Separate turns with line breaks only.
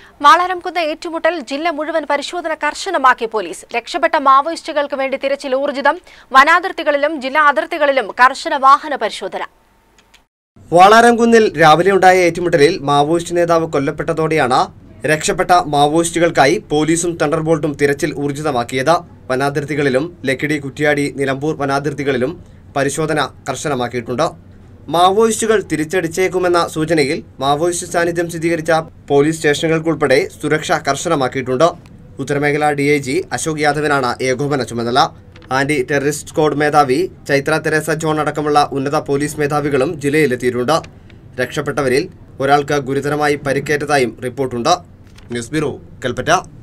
മാളാരംകുന്ന് ഏറ്റുമുട്ടൽ ജില്ല മുഴുവൻ പരിശോധന കർശനമാക്കി പോലീസ് രക്ഷപ്പെട്ട മാവോയിസ്റ്റുകൾക്ക് വേണ്ടി തിരച്ചിൽ ഊർജിതം വനാതിർത്തികളിലും ജില്ലാ അതിർത്തികളിലും കർശന വാഹന പരിശോധന
വാളാരംകുന്നിൽ രാവിലെ ഉണ്ടായ ഏറ്റുമുട്ടലിൽ മാവോയിസ്റ്റ് നേതാവ് കൊല്ലപ്പെട്ടതോടെയാണ് രക്ഷപ്പെട്ട മാവോയിസ്റ്റുകൾക്കായി പോലീസും തണ്ടർബോൾട്ടും തിരച്ചിൽ ഊർജിതമാക്കിയത് വനാതിർത്തികളിലും ലക്കിടി കുറ്റ്യാടി നിലമ്പൂർ വനാതിർത്തികളിലും പരിശോധന കർശനമാക്കിയിട്ടുണ്ട് മാവോയിസ്റ്റുകൾ തിരിച്ചടിച്ചേക്കുമെന്ന സൂചനയിൽ മാവോയിസ്റ്റ് സാന്നിധ്യം സ്ഥിരീകരിച്ച പോലീസ് സ്റ്റേഷനുകൾക്കുൾപ്പെടെ സുരക്ഷ കർശനമാക്കിയിട്ടുണ്ട് ഉത്തരമേഖല ഡി ഐ ജി അശോക് യാദവിനാണ് ഏകോപന ചുമതല ആന്റി ടെററിസ്റ്റ് സ്ക്വാഡ് മേധാവി ചൈത്ര തെരേസ ജോൺ അടക്കമുള്ള ഉന്നത പോലീസ് മേധാവികളും ജില്ലയിലെത്തിയിട്ടുണ്ട് രക്ഷപ്പെട്ടവരിൽ ഒരാൾക്ക് ഗുരുതരമായി പരിക്കേറ്റതായും റിപ്പോർട്ടുണ്ട് ന്യൂസ് ബ്യൂറോ കൽപ്പറ്റ